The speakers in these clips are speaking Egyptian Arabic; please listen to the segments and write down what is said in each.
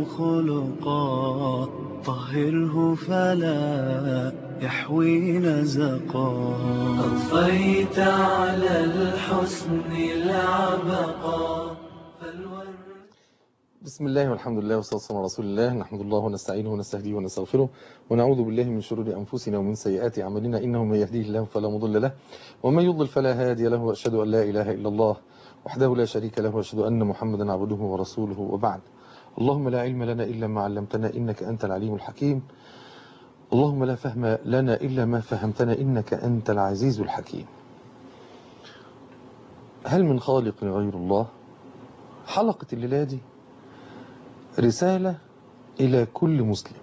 خلقا طهره فلا يحوي نزقا أضفيت على الحسن العبقا فالورد بسم الله والحمد لله والصلاة والسلام على رسول الله نحمد الله ونستعينه ونستهديه ونستغفره ونعوذ بالله من شرور أنفسنا ومن سيئات أعمالنا إنه من يهديه الله فلا مضل له ومن يضلل فلا هادي له وأشهد أن لا إله إلا الله وحده لا شريك له وأشهد أن محمدا عبده ورسوله وبعد اللهم لا علم لنا إلا ما علمتنا إنك أنت العليم الحكيم اللهم لا فهم لنا إلا ما فهمتنا إنك أنت العزيز الحكيم هل من خالق غير الله حلقة الليلة دي رسالة إلى كل مسلم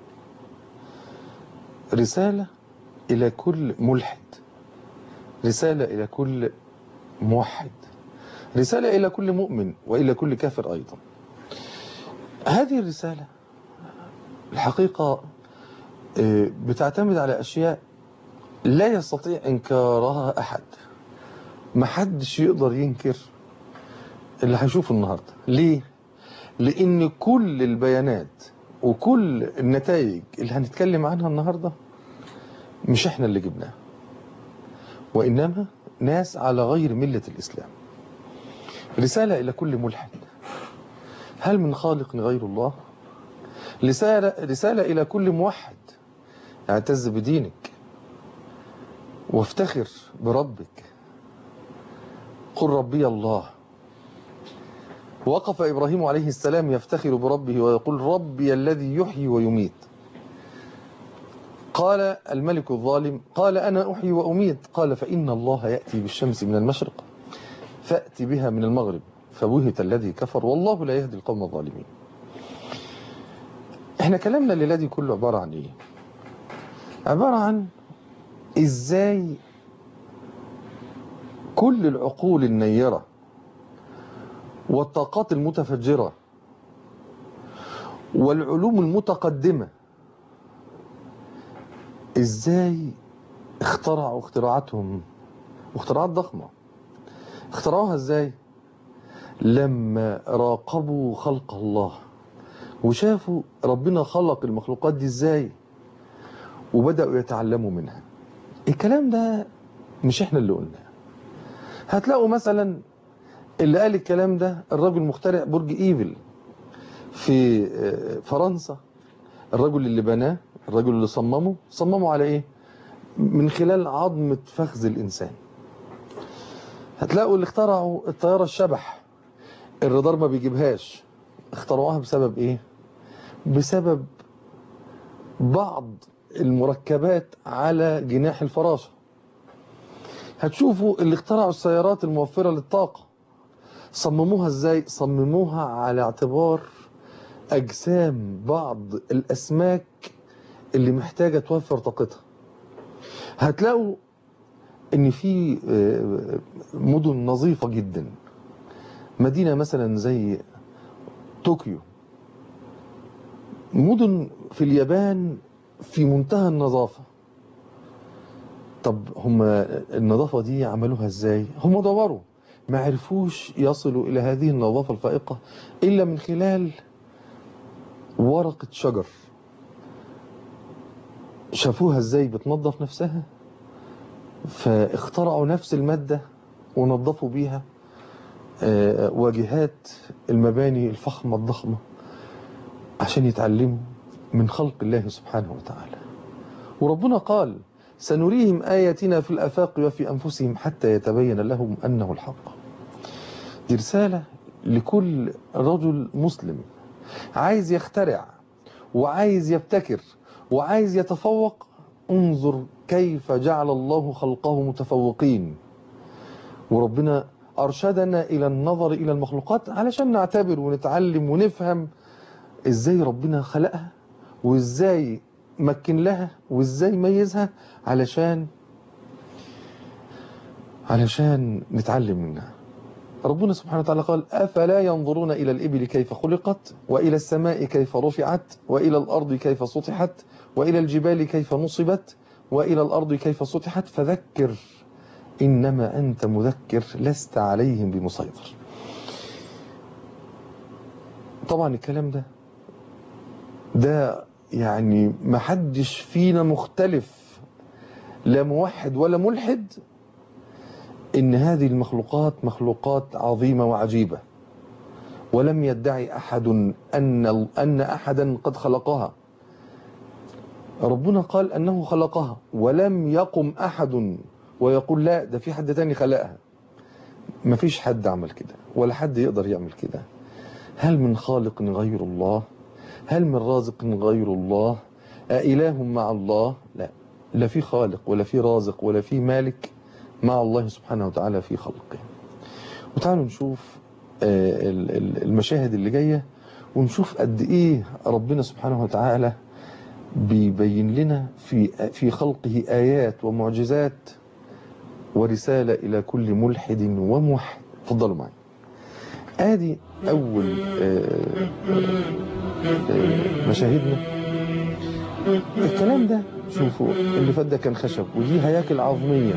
رسالة إلى كل ملحد رسالة إلى كل موحد رسالة إلى كل مؤمن وإلى كل كافر أيضا هذه الرسالة الحقيقة بتعتمد على أشياء لا يستطيع إنكارها أحد ما حدش يقدر ينكر اللي هيشوفه النهاردة ليه؟ لأن كل البيانات وكل النتائج اللي هنتكلم عنها النهاردة مش احنا اللي جبناها وإنما ناس على غير ملة الإسلام رسالة إلى كل ملحد هل من خالق غير الله رسالة, رسالة إلى كل موحد اعتز بدينك وافتخر بربك قل ربي الله وقف إبراهيم عليه السلام يفتخر بربه ويقول ربي الذي يحيي ويميت قال الملك الظالم قال أنا أحيي وأميت قال فإن الله يأتي بالشمس من المشرق فأتي بها من المغرب فبهت الذي كفر والله لا يهدي القوم الظالمين احنا كلامنا الليلة دي كله عبارة عن ايه عبارة عن ازاي كل العقول النيرة والطاقات المتفجرة والعلوم المتقدمة ازاي اخترعوا اختراعاتهم واختراعات ضخمة اخترعوها ازاي لما راقبوا خلق الله وشافوا ربنا خلق المخلوقات دي ازاي وبدأوا يتعلموا منها الكلام ده مش احنا اللي قلناه هتلاقوا مثلا اللي قال الكلام ده الرجل مخترع برج ايفل في فرنسا الرجل اللي بناه الرجل اللي صممه صممه على ايه من خلال عظمة فخذ الانسان هتلاقوا اللي اخترعوا الطيارة الشبح الرادار ما بيجيبهاش اخترعوها بسبب ايه بسبب بعض المركبات على جناح الفراشة هتشوفوا اللي اخترعوا السيارات الموفرة للطاقة صمموها ازاي صمموها على اعتبار اجسام بعض الاسماك اللي محتاجة توفر طاقتها هتلاقوا ان في مدن نظيفة جدا مدينة مثلا زي طوكيو مدن في اليابان في منتهى النظافة طب هم النظافة دي عملوها ازاي هم دوروا ما عرفوش يصلوا الى هذه النظافة الفائقة الا من خلال ورقة شجر شافوها ازاي بتنظف نفسها فاخترعوا نفس المادة ونظفوا بيها واجهات المباني الفخمة الضخمة عشان يتعلموا من خلق الله سبحانه وتعالى وربنا قال سنريهم آياتنا في الأفاق وفي أنفسهم حتى يتبين لهم أنه الحق دي رسالة لكل رجل مسلم عايز يخترع وعايز يبتكر وعايز يتفوق انظر كيف جعل الله خلقه متفوقين وربنا أرشدنا إلى النظر إلى المخلوقات علشان نعتبر ونتعلم ونفهم إزاي ربنا خلقها وإزاي مكن لها وإزاي ميزها علشان علشان نتعلم منها ربنا سبحانه وتعالى قال أفلا ينظرون إلى الإبل كيف خلقت وإلى السماء كيف رفعت وإلى الأرض كيف سطحت وإلى الجبال كيف نصبت وإلى الأرض كيف سطحت فذكر إنما أنت مذكر لست عليهم بمسيطر طبعا الكلام ده ده يعني محدش فينا مختلف لا موحد ولا ملحد ان هذه المخلوقات مخلوقات عظيمة وعجيبة ولم يدعي احد ان ان احدا قد خلقها ربنا قال انه خلقها ولم يقم احد ويقول لا ده في حد تاني خلقها مفيش حد عمل كده ولا حد يقدر يعمل كده هل من خالق غير الله هل من رازق غير الله أإله مع الله لا لا في خالق ولا في رازق ولا في مالك مع الله سبحانه وتعالى في خلقه وتعالوا نشوف المشاهد اللي جاية ونشوف قد ايه ربنا سبحانه وتعالى بيبين لنا في في خلقه آيات ومعجزات ورسالة إلى كل ملحد وموحد تفضلوا معي ادي اول مشاهدنا الكلام ده شوفوا اللي فات ده كان خشب ودي هياكل عظمية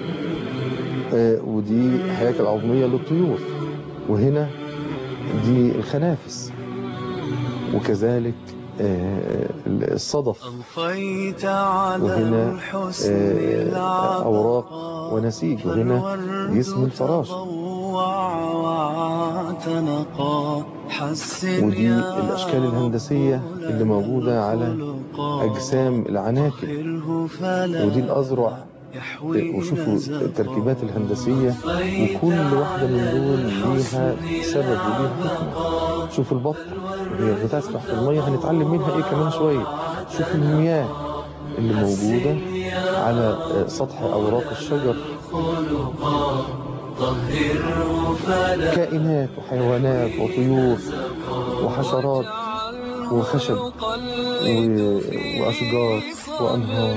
ودي هياكل عظمية للطيور وهنا دي الخنافس وكذلك الصدف وهنا أوراق ونسيج وهنا جسم الفراشة ودي الأشكال الهندسية اللي موجودة على أجسام العناكب ودي الأزرع وشوفوا التركيبات الهندسية وكل واحدة من دول ليها سبب وليها حكمة شوفوا البطة وهي بتسبح في المية هنتعلم منها ايه كمان شوية شوفوا المياه اللي موجودة على سطح أوراق الشجر كائنات وحيوانات وطيور وحشرات وخشب وأشجار وأنهار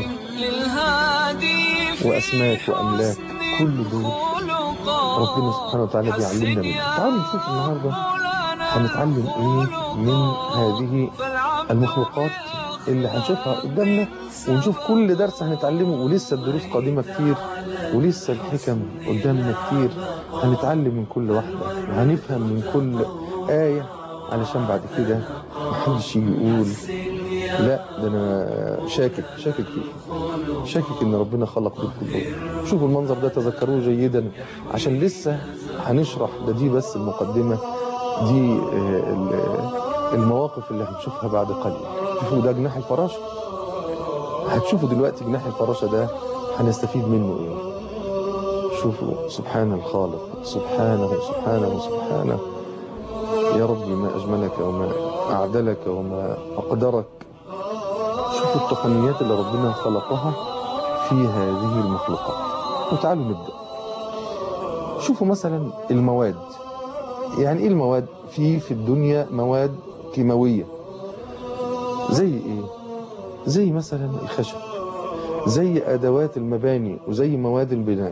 وأسماك وأملاك كل دول ربنا سبحانه وتعالى بيعلمنا منه تعالوا نشوف النهاردة هنتعلم ايه من هذه المخلوقات اللي هنشوفها قدامنا ونشوف كل درس هنتعلمه ولسه الدروس قادمة كتير ولسه الحكم قدامنا كتير هنتعلم من كل واحدة وهنفهم من كل آية علشان بعد كده محدش يجي يقول لا ده انا شاكك شاكك فيه شاكك ان ربنا خلق دول كلهم شوفوا المنظر ده تذكروه جيدا عشان لسه هنشرح ده دي بس المقدمة دي المواقف اللي هنشوفها بعد قليل شوفوا ده جناح الفراشة هتشوفوا دلوقتي جناح الفراشة ده هنستفيد منه ايه شوفوا سبحان الخالق سبحانه سبحانه سبحانه يا ربي ما أجملك وما أعدلك وما أقدرك شوفوا التقنيات اللي ربنا خلقها في هذه المخلوقات وتعالوا نبدأ شوفوا مثلا المواد يعني ايه المواد في في الدنيا مواد كيماوية زي ايه زي مثلا الخشب زي ادوات المباني وزي مواد البناء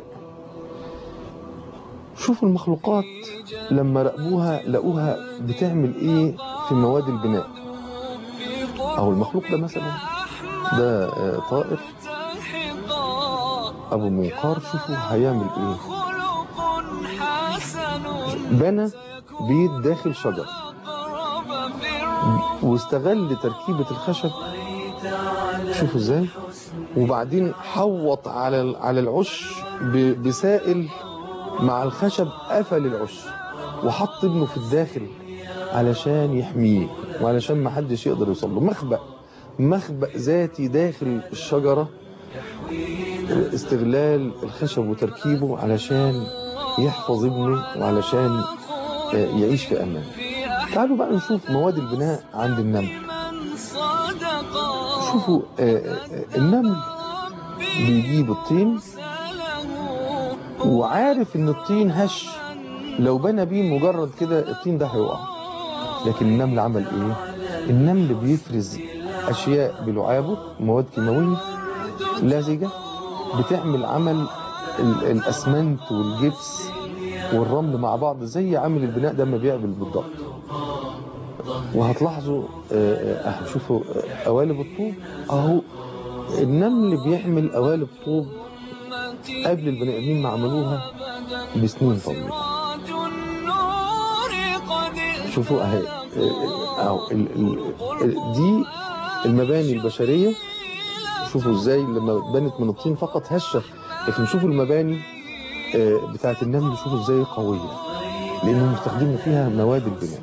شوفوا المخلوقات لما راقبوها لقوها بتعمل ايه في مواد البناء او المخلوق ده مثلا ده طائر ابو منقار شوفوا هيعمل ايه بنى بيت داخل شجر واستغل تركيبة الخشب شوفوا ازاي وبعدين حوط على على العش بسائل مع الخشب قفل العش وحط ابنه في الداخل علشان يحميه وعلشان ما حدش يقدر يوصل له مخبأ مخبأ ذاتي داخل الشجرة استغلال الخشب وتركيبه علشان يحفظ ابنه وعلشان يعيش في أمان تعالوا بقى نشوف مواد البناء عند النمل شوفوا النمل بيجيب الطين وعارف ان الطين هش لو بنى بيه مجرد كده الطين ده هيقع لكن النمل عمل ايه النمل بيفرز اشياء بلعابه مواد كيماويه لزجه بتعمل عمل الاسمنت والجبس والرمل مع بعض زي عامل البناء ده ما بيعمل بالضبط وهتلاحظوا اهو شوفوا قوالب الطوب اهو النمل بيعمل قوالب طوب قبل البني ادمين ما عملوها بسنين طويله شوفوا اهي أو ال ال دي المباني البشرية شوفوا ازاي لما بنت من الطين فقط هشة لكن شوفوا المباني بتاعت النمل شوفوا ازاي قوية لانهم استخدموا فيها مواد البناء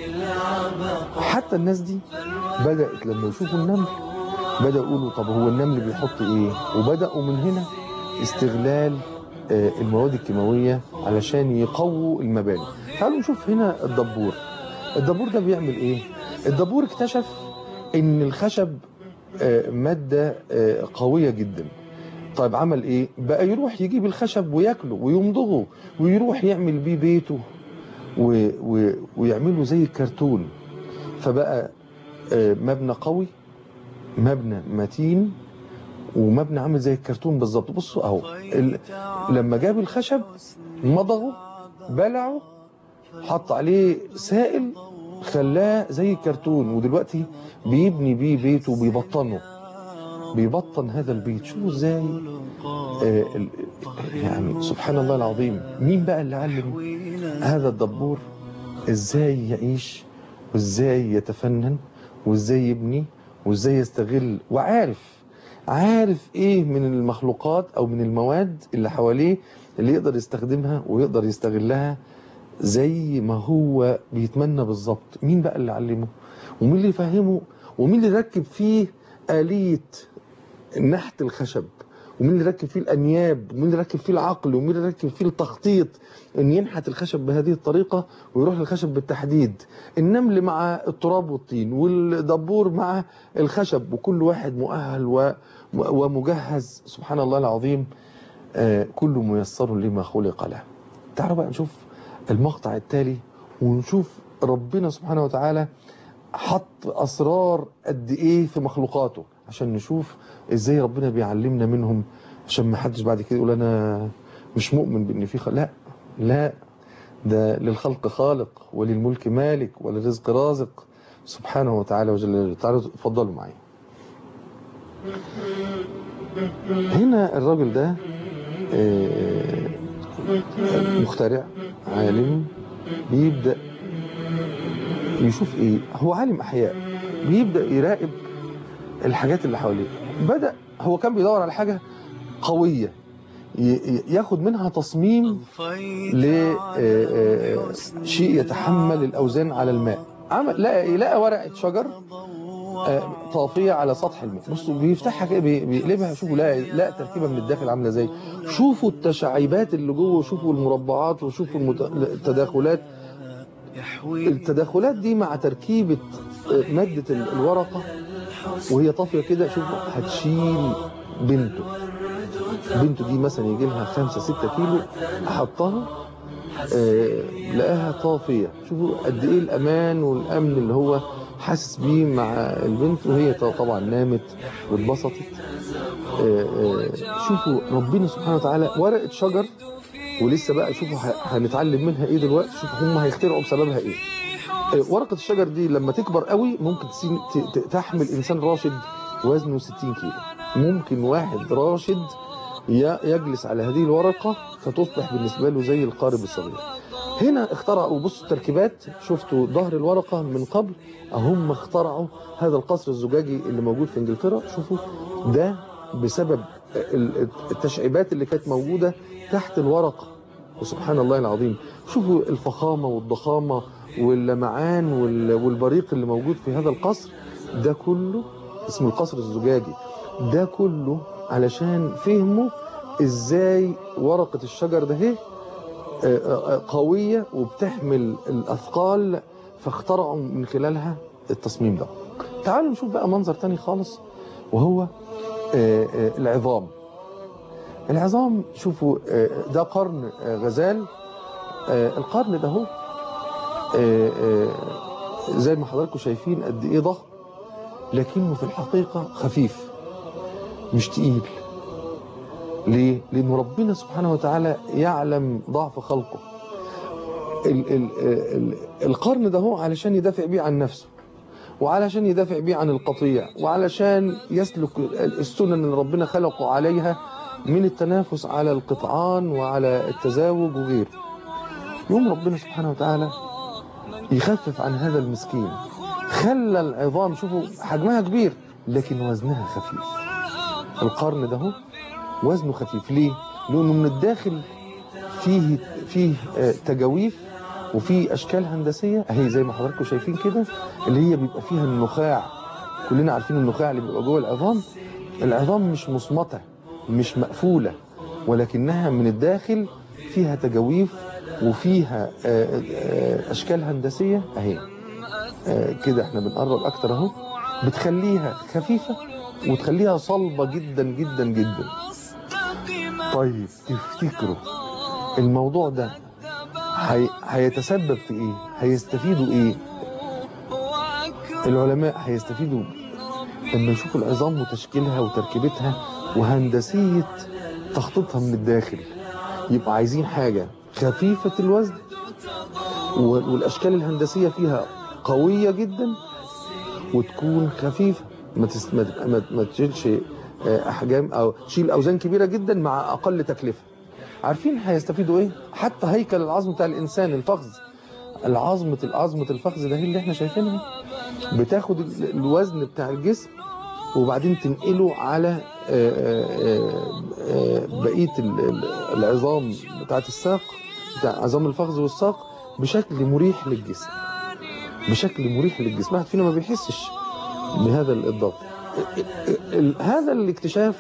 حتى الناس دي بدأت لما يشوفوا النمل بدأوا يقولوا طب هو النمل بيحط ايه وبدأوا من هنا استغلال المواد الكيماوية علشان يقووا المباني تعالوا نشوف هنا الدبور الدبور ده بيعمل ايه الدبور اكتشف ان الخشب مادة قوية جدا طيب عمل ايه بقى يروح يجيب الخشب وياكله ويمضغه ويروح يعمل بيه بيته و... و... ويعمله زي الكرتون فبقى مبنى قوي مبنى متين ومبنى عامل زي الكرتون بالظبط بصوا اهو ال... لما جاب الخشب مضغه بلعه حط عليه سائل خلاه زي الكرتون ودلوقتي بيبني بيه بيته وبيبطنه بيبطن هذا البيت شوفوا ازاي آه يعني سبحان الله العظيم مين بقى اللي علم هذا الدبور ازاي يعيش وازاي يتفنن وازاي يبني وازاي يستغل وعارف عارف ايه من المخلوقات او من المواد اللي حواليه اللي يقدر يستخدمها ويقدر يستغلها زي ما هو بيتمنى بالظبط مين بقى اللي علمه ومين اللي يفهمه ومين اللي ركب فيه آلية نحت الخشب ومين اللي ركب فيه الأنياب ومين اللي ركب فيه العقل ومين اللي ركب فيه التخطيط ان ينحت الخشب بهذه الطريقة ويروح للخشب بالتحديد النمل مع التراب والطين والدبور مع الخشب وكل واحد مؤهل ومجهز سبحان الله العظيم كل ميسر لما خلق له تعالوا بقى نشوف المقطع التالي ونشوف ربنا سبحانه وتعالى حط أسرار قد إيه في مخلوقاته عشان نشوف إزاي ربنا بيعلمنا منهم عشان ما حدش بعد كده يقول أنا مش مؤمن بإن في خلق لا لا ده للخلق خالق وللملك مالك وللرزق رازق سبحانه وتعالى وجل جلاله تعالوا اتفضلوا معايا هنا الراجل ده مخترع عالم بيبدأ يشوف ايه هو عالم احياء بيبدأ يراقب الحاجات اللي حواليه بدأ هو كان بيدور على حاجة قوية ياخد منها تصميم لشيء يتحمل الأوزان على الماء عمل لقى لقى ورقة شجر طافية على سطح الماء بصوا بيفتحها كده بيقلبها شوفوا لا لا تركيبها من الداخل عامله ازاي شوفوا التشعيبات اللي جوه وشوفوا المربعات وشوفوا التداخلات التداخلات دي مع تركيبة مادة الورقة وهي طافية كده شوفوا هتشيل بنته بنته دي مثلا يجي لها 5 6 كيلو احطها آه لقاها طافية شوفوا قد ايه الامان والامن اللي هو حاسس بيه مع البنت وهي طبعا نامت واتبسطت آه آه شوفوا ربنا سبحانه وتعالى ورقة شجر ولسه بقى شوفوا هنتعلم منها ايه دلوقتي شوفوا هم هيخترعوا بسببها ايه ورقة الشجر دي لما تكبر قوي ممكن تحمل انسان راشد وزنه 60 كيلو ممكن واحد راشد يجلس على هذه الورقة فتصبح بالنسبة له زي القارب الصغير هنا اخترعوا بصوا التركيبات شفتوا ظهر الورقة من قبل هم اخترعوا هذا القصر الزجاجي اللي موجود في انجلترا شوفوا ده بسبب التشعيبات اللي كانت موجودة تحت الورقة وسبحان الله العظيم شوفوا الفخامة والضخامة واللمعان والبريق اللي موجود في هذا القصر ده كله اسمه القصر الزجاجي ده كله علشان فهموا ازاي ورقة الشجر ده هي قوية وبتحمل الأثقال فاخترعوا من خلالها التصميم ده تعالوا نشوف بقى منظر تاني خالص وهو العظام العظام شوفوا ده قرن غزال القرن ده هو زي ما حضراتكم شايفين قد ايه ضخم لكنه في الحقيقة خفيف مش تقيل ليه؟ لأن ربنا سبحانه وتعالى يعلم ضعف خلقه ال ال ال القرن ده هو علشان يدافع بيه عن نفسه وعلشان يدافع بيه عن القطيع وعلشان يسلك السنن اللي ربنا خلقه عليها من التنافس على القطعان وعلى التزاوج وغيره يوم ربنا سبحانه وتعالى يخفف عن هذا المسكين خلى العظام شوفوا حجمها كبير لكن وزنها خفيف القرن ده هو وزنه خفيف ليه؟ لأنه من الداخل فيه فيه آه، تجاويف وفيه أشكال هندسية أهي زي ما حضراتكم شايفين كده اللي هي بيبقى فيها النخاع كلنا عارفين النخاع اللي بيبقى جوه العظام العظام مش مصمتة مش مقفولة ولكنها من الداخل فيها تجاويف وفيها آه، آه، أشكال هندسية أهي آه، كده احنا بنقرب أكتر أهو بتخليها خفيفة وتخليها صلبة جدا جدا جدا طيب تفتكروا الموضوع ده هي... هيتسبب في ايه هيستفيدوا ايه العلماء هيستفيدوا لما يشوفوا العظام وتشكيلها وتركيبتها وهندسية تخطيطها من الداخل يبقى عايزين حاجة خفيفة الوزن وال- والأشكال الهندسية فيها قوية جدا وتكون خفيفة ما تس... ما, ما... ما تشيلش آه، أحجام أو تشيل أوزان كبيرة جدا مع أقل تكلفة عارفين هيستفيدوا إيه؟ حتى هيكل العظم بتاع الإنسان الفخذ العظمة العظمة الفخذ ده هي اللي احنا شايفينها بتاخد ال- الوزن بتاع الجسم وبعدين تنقله على آه، آه، آه، بقية ال- ال- العظام بتاعت الساق بتاع عظام الفخذ والساق بشكل مريح للجسم بشكل مريح للجسم واحد فينا ما بيحسش بهذا الضغط ال- ال- ال- هذا الاكتشاف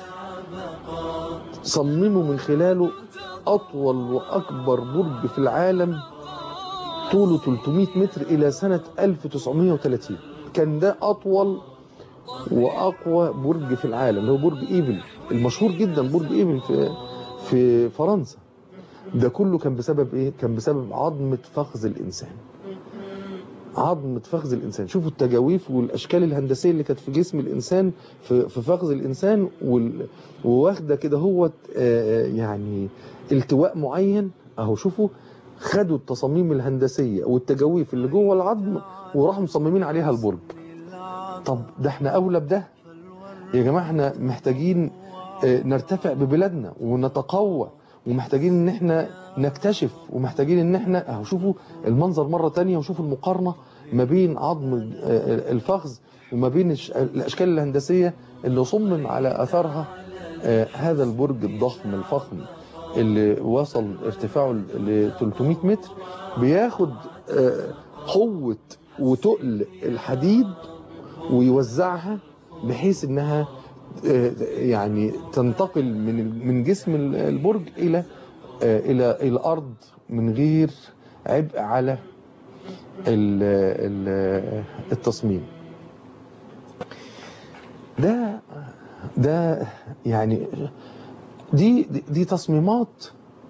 صمموا من خلاله أطول وأكبر برج في العالم طوله 300 متر إلى سنة 1930 كان ده أطول وأقوى برج في العالم اللي هو برج إيفل المشهور جدا برج إيفل في في فرنسا ده كله كان بسبب إيه؟ كان بسبب عظمة فخذ الإنسان عظمة فخذ الإنسان شوفوا التجاويف والأشكال الهندسية اللي كانت في جسم الإنسان في, في فخذ الإنسان وال- وواخدة كده هو يعني التواء معين أهو شوفوا خدوا التصاميم الهندسية والتجاويف اللي جوه العظم وراحوا مصممين عليها البرج طب ده احنا أولى بده يا جماعة احنا محتاجين آه، نرتفع ببلادنا ونتقوى ومحتاجين ان احنا نكتشف ومحتاجين ان احنا اهو شوفوا المنظر مرة تانية وشوفوا المقارنة ما بين عظم آه، الفخذ وما بين الش- الاشكال الهندسية اللي صمم على اثرها آه، هذا البرج الضخم الفخم اللي وصل ارتفاعه ل 300 متر بياخد آه، قوة وتقل الحديد ويوزعها بحيث انها آه، يعني تنتقل من ال- من جسم ال- البرج الى آه، الى الارض من غير عبء على ال- ال- التصميم ده ده يعني دي دي- دي تصميمات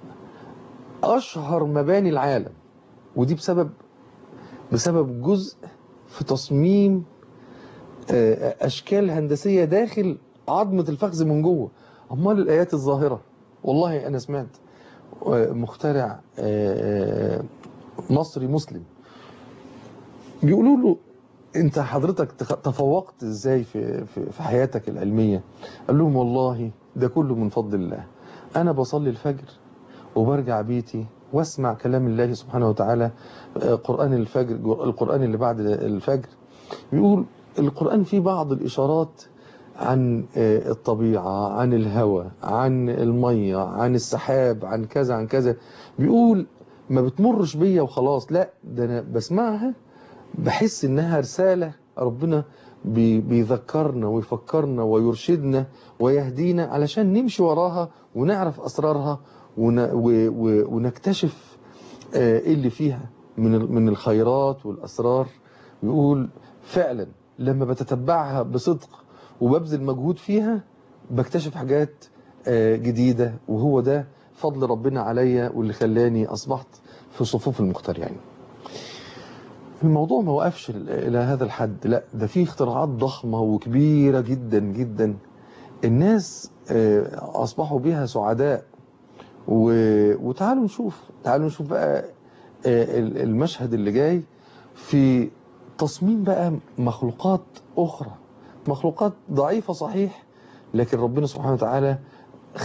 اشهر مباني العالم ودي بسبب بسبب جزء في تصميم آه، اشكال هندسيه داخل عظمه الفخذ من جوه امال الايات الظاهره والله انا سمعت آه، مخترع آه، مصري مسلم بيقولوا له انت حضرتك تخ- تفوقت ازاي في في في حياتك العلميه قال لهم والله ده كله من فضل الله انا بصلي الفجر وبرجع بيتي واسمع كلام الله سبحانه وتعالى آه، قرآن الفجر القرآن اللي بعد الفجر بيقول القرآن فيه بعض الإشارات عن آه، الطبيعة عن الهواء عن المية عن السحاب عن كذا عن كذا بيقول ما بتمرش بيا وخلاص لا ده أنا بسمعها بحس إنها رسالة ربنا بي- بيذكرنا ويفكرنا ويرشدنا ويهدينا علشان نمشي وراها ونعرف أسرارها ون- و- و- ونكتشف آه، ايه اللي فيها من ال- من الخيرات والاسرار يقول فعلا لما بتتبعها بصدق وببذل مجهود فيها بكتشف حاجات آه، جديده وهو ده فضل ربنا عليا واللي خلاني اصبحت في صفوف المخترعين. الموضوع ما وقفش ال- الى هذا الحد لا ده في اختراعات ضخمه وكبيره جدا جدا الناس آه، اصبحوا بها سعداء و... وتعالوا نشوف تعالوا نشوف بقى آه، ال- المشهد اللي جاي في تصميم بقى مخلوقات أخرى مخلوقات ضعيفة صحيح لكن ربنا سبحانه وتعالى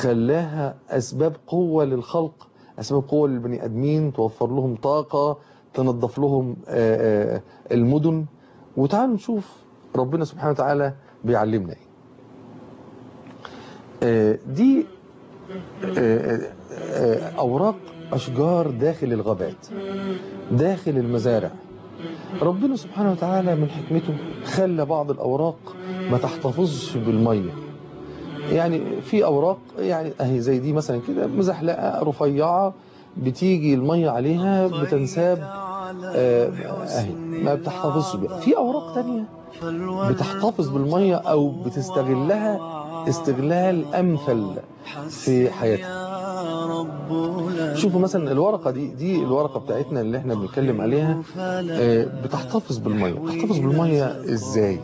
خلاها أسباب قوة للخلق أسباب قوة للبني آدمين توفر لهم طاقة تنظف لهم آه، آه، المدن وتعالوا نشوف ربنا سبحانه وتعالى بيعلمنا ايه آه، دي آه، آه، اوراق اشجار داخل الغابات داخل المزارع ربنا سبحانه وتعالى من حكمته خلى بعض الاوراق ما تحتفظش بالميه يعني في اوراق يعني اهي زي دي مثلا كده مزحلقه رفيعه بتيجي الميه عليها بتنساب آه، اهي ما بتحتفظش بيها في اوراق تانية بتحتفظ بالميه او بتستغلها استغلال امثل في حياتها شوفوا مثلا الورقه دي دي الورقه بتاعتنا اللي احنا بنتكلم عليها آه، بتحتفظ بالميه بتحتفظ بالميه ازاي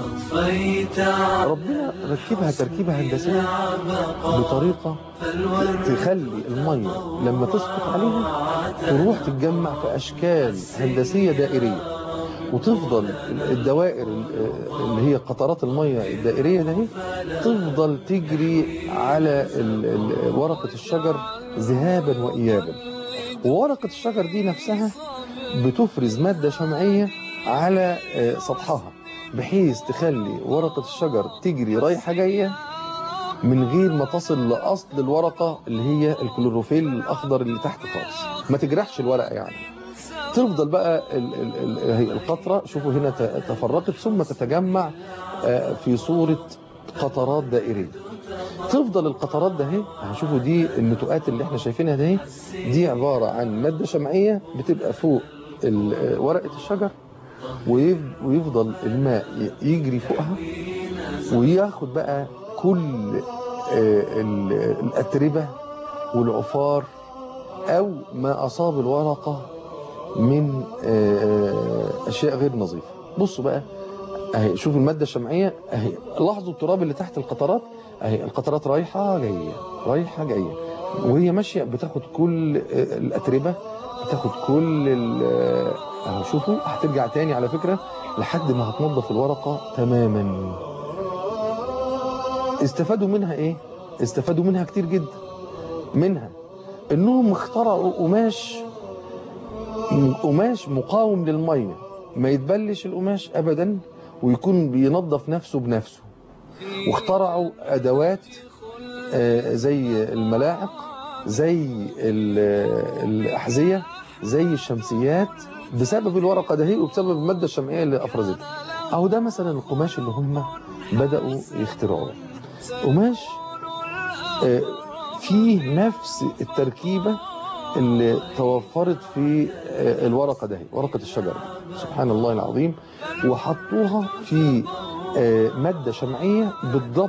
ربنا ركبها تركيبه هندسيه بطريقه تخلي الميه لما تسقط عليها تروح تتجمع في اشكال هندسيه دائريه وتفضل الدوائر اللي هي قطرات الميه الدائريه ده تفضل تجري على ال- ال- ورقه الشجر ذهابا وايابا وورقه الشجر دي نفسها بتفرز ماده شمعيه على آه، سطحها بحيث تخلي ورقه الشجر تجري رايحه جايه من غير ما تصل لاصل الورقه اللي هي الكلوروفيل الاخضر اللي تحت خالص ما تجرحش الورقه يعني تفضل بقى ال ال ال هي القطره شوفوا هنا ت- تفرقت ثم تتجمع آه، في صوره قطرات دائريه تفضل القطرات ده اهي هشوفوا دي النتوءات اللي احنا شايفينها ده اهي دي عباره عن ماده شمعيه بتبقى فوق ال- آه، ورقه الشجر ويف- ويفضل الماء ي- يجري فوقها وياخد بقى كل آه، ال- الأتربة والعفار أو ما أصاب الورقة من آه، أشياء غير نظيفة بصوا بقى أهي شوفوا المادة الشمعية أهي لاحظوا التراب اللي تحت القطرات أهي القطرات رايحة جاية رايحة جاية وهي ماشية بتاخد كل آه، الأتربة بتاخد كل ال- آه، أهو شوفوا هترجع تاني على فكرة لحد ما هتنظف الورقة تماما استفادوا منها ايه استفادوا منها كتير جدا منها انهم اخترعوا قماش قماش مقاوم للميه ما يتبلش القماش ابدا ويكون بينظف نفسه بنفسه واخترعوا ادوات آه، زي الملاعق زي ال- الاحذيه زي الشمسيات بسبب الورقه دهي وبسبب الماده الشمعيه اللي افرزتها اهو ده مثلا القماش اللي هم بداوا يخترعوه قماش آه، فيه نفس التركيبة اللي توفرت في آه، الورقة ده ورقة الشجرة سبحان الله العظيم وحطوها في آه، مادة شمعية بالضبط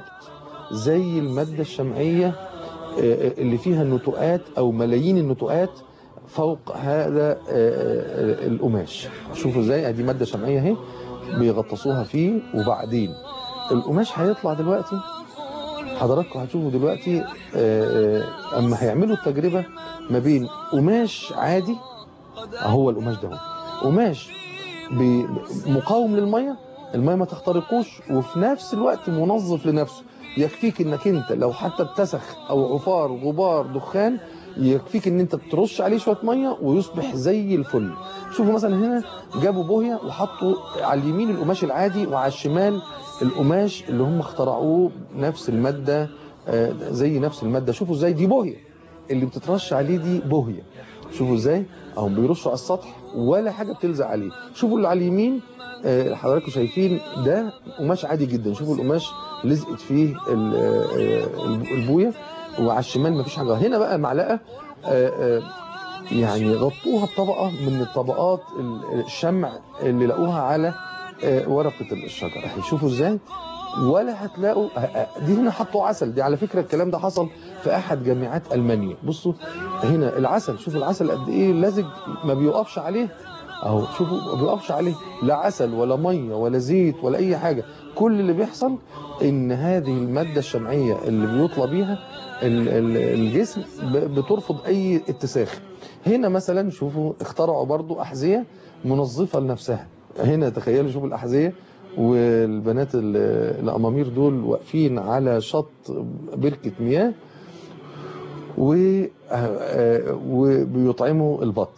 زي المادة الشمعية آه، اللي فيها النتوءات أو ملايين النتوءات فوق هذا آه، آه، القماش شوفوا ازاي ادي مادة شمعية اهي بيغطسوها فيه وبعدين القماش هيطلع دلوقتي حضراتكم هتشوفوا دلوقتي آه، آه، اما هيعملوا التجربه ما بين قماش عادي هو القماش ده هو. قماش بي- مقاوم للميه الميه ما تخترقوش وفي نفس الوقت منظف لنفسه يكفيك انك انت لو حتى اتسخ او عفار غبار دخان يكفيك ان انت ترش عليه شويه ميه ويصبح زي الفل شوفوا مثلا هنا جابوا بوهيه وحطوا على اليمين القماش العادي وعلى الشمال القماش اللي هم اخترعوه نفس الماده آه، زي نفس الماده شوفوا ازاي دي بوهيه اللي بتترش عليه دي بوهيه شوفوا ازاي اهو بيرشوا على السطح ولا حاجه بتلزق عليه شوفوا اللي على اليمين آه، حضراتكم شايفين ده قماش عادي جدا شوفوا القماش لزقت فيه ال- آه، البويه وعلى الشمال مفيش حاجه هنا بقى معلقه آه، آه، يعني غطوها بطبقه من الطبقات ال- الشمع اللي لقوها على آه، ورقه الشجره اهي شوفوا ازاي ولا هتلاقوا آه، آه، دي هنا حطوا عسل دي على فكره الكلام ده حصل في احد جامعات المانيا بصوا هنا العسل شوفوا العسل قد ايه لزج ما بيوقفش عليه اهو شوفوا ما بيوقفش عليه لا عسل ولا ميه ولا زيت ولا اي حاجه كل اللي بيحصل ان هذه الماده الشمعيه اللي بيطلى بيها ال- ال- الجسم ب- بترفض اي اتساخ هنا مثلا شوفوا اخترعوا برضو احذيه منظفه لنفسها هنا تخيلوا شوفوا الاحذيه والبنات ال- الامامير دول واقفين على شط بركه مياه و- آه، آه، وبيطعموا البط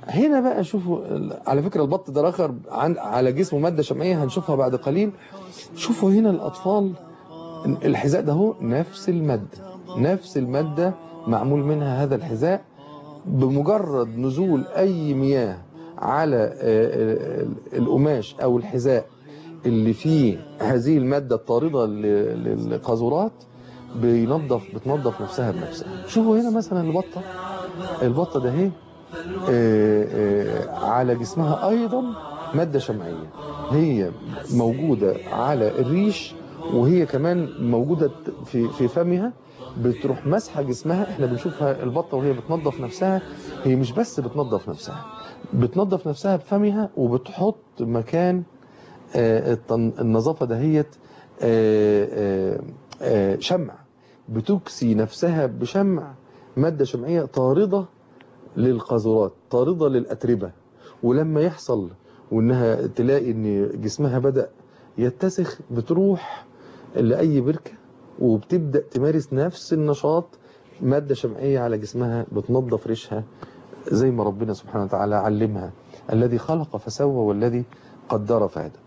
هنا بقى شوفوا ال- على فكرة البط ده رخر عن على جسمه مادة شمعية هنشوفها بعد قليل شوفوا هنا الأطفال الحذاء ده هو نفس المادة نفس المادة معمول منها هذا الحذاء بمجرد نزول أي مياه على آه، آه، القماش أو الحذاء اللي فيه هذه المادة الطاردة ل- للقاذورات بينظف بتنظف نفسها بنفسها شوفوا هنا مثلا البطة البطة ده اهي آه، آه، على جسمها أيضا مادة شمعية هي موجودة على الريش وهي كمان موجودة في في فمها بتروح مسحة جسمها احنا بنشوفها البطة وهي بتنظف نفسها هي مش بس بتنظف نفسها بتنظف نفسها بفمها وبتحط مكان آه، التن- النظافة دهيت آه، آه، آه، شمع بتكسي نفسها بشمع مادة شمعية طاردة للقاذورات طاردة للأتربة ولما يحصل وانها تلاقي ان جسمها بدأ يتسخ بتروح لأي بركة وبتبدأ تمارس نفس النشاط مادة شمعية على جسمها بتنظف ريشها زي ما ربنا سبحانه وتعالى علمها الذي خلق فسوى والذي قدر فهدى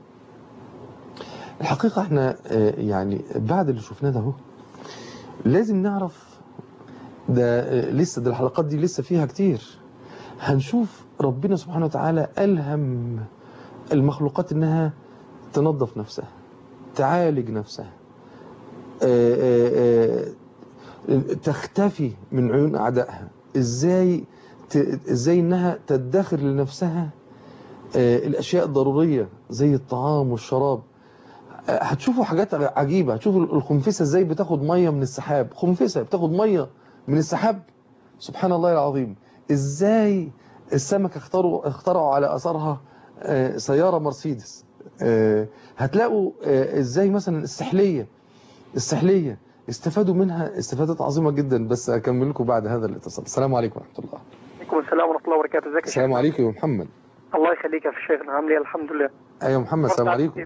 الحقيقة احنا آه، يعني بعد اللي شفناه ده اهو لازم نعرف ده آه، لسه ده الحلقات دي لسه فيها كتير هنشوف ربنا سبحانه وتعالى ألهم المخلوقات انها تنظف نفسها تعالج نفسها آه، آه، آه، تختفي من عيون أعدائها ازاي ت- ازاي انها تدخر لنفسها آه، الاشياء الضرورية زي الطعام والشراب آه، هتشوفوا حاجات عجيبة هتشوفوا الخنفسة ازاي بتاخد مية من السحاب خنفسة بتاخد مية من السحاب سبحان الله العظيم ازاي السمك اختاروا اخترعوا على اثرها آه، سيارة مرسيدس آه، هتلاقوا آه، ازاي مثلا السحلية السحلية استفادوا منها استفادات عظيمة جدا بس اكمل لكم بعد هذا الاتصال السلام عليكم ورحمة الله عليكم السلام ورحمة الله وبركاته ازيك يا السلام شيخ؟ عليكم يا محمد الله يخليك يا شيخنا عامل ايه الحمد لله ايوه محمد السلام عليكم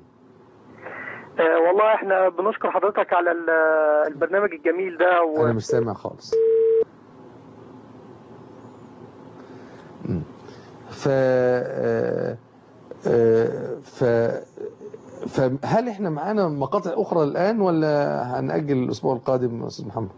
آه والله احنا بنشكر حضرتك على ال- البرنامج الجميل ده و... انا مش سامع خالص مم. ف آه، آه، ف فهل احنا معانا مقاطع اخرى الان ولا هنأجل الاسبوع القادم يا استاذ محمد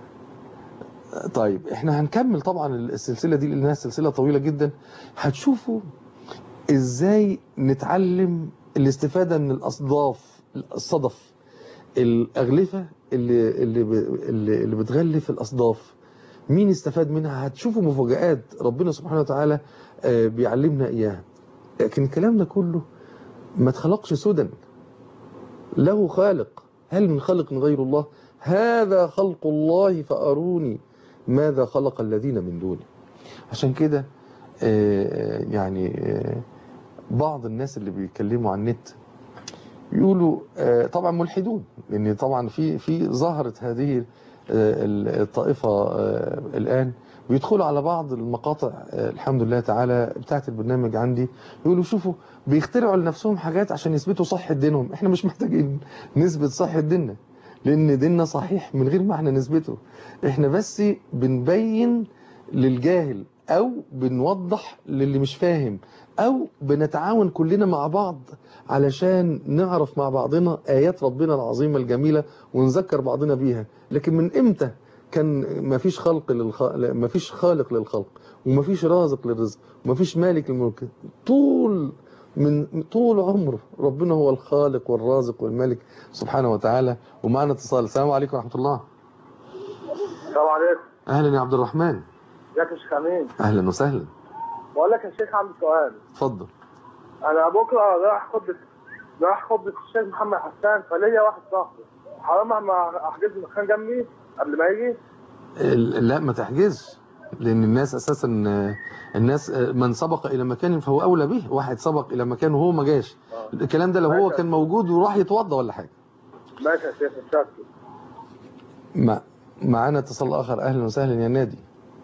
طيب احنا هنكمل طبعا السلسله دي لانها سلسله طويله جدا هتشوفوا ازاي نتعلم الاستفاده من الاصداف الصدف الاغلفه اللي اللي ب- اللي, اللي بتغلف الاصداف مين استفاد منها هتشوفوا مفاجآت ربنا سبحانه وتعالى آه، بيعلمنا اياها لكن الكلام ده كله ما اتخلقش سدى له خالق هل من خالق غير الله هذا خلق الله فأروني ماذا خلق الذين من دونه عشان كده آه، يعني آه، بعض الناس اللي بيتكلموا عن النت يقولوا آه، طبعا ملحدون لان طبعا في في ظهرت هذه آه، الطائفه آه، الان بيدخلوا على بعض المقاطع آه، الحمد لله تعالى بتاعت البرنامج عندي يقولوا شوفوا بيخترعوا لنفسهم حاجات عشان يثبتوا صحة دينهم احنا مش محتاجين نثبت صحة ديننا لان ديننا صحيح من غير ما احنا نثبته احنا بس بنبين للجاهل او بنوضح للي مش فاهم او بنتعاون كلنا مع بعض علشان نعرف مع بعضنا ايات ربنا العظيمة الجميلة ونذكر بعضنا بيها لكن من امتى كان مفيش خلق للخ... مفيش خالق للخلق ومفيش رازق للرزق ومفيش مالك للملك طول من طول عمره ربنا هو الخالق والرازق والمالك سبحانه وتعالى ومعنا اتصال السلام عليكم ورحمة الله السلام عليكم اهلا يا عبد الرحمن ازيك يا شيخ امين اهلا وسهلا بقول لك يا شيخ عندي سؤال اتفضل انا بكره رايح خطبه رايح خطبه الشيخ محمد حسان فليا واحد صاحبي حرام ما احجز مكان جنبي قبل ما يجي ال- لا ما تحجزش لان الناس اساسا آه، الناس آه، من سبق الى مكان فهو اولى به واحد سبق الى مكان وهو ما جاش آه. الكلام ده لو هو ماشي. كان موجود وراح يتوضى ولا حاجه ماشي يا شيخ متشكر مع معانا اتصال اخر اهلا وسهلا يا نادي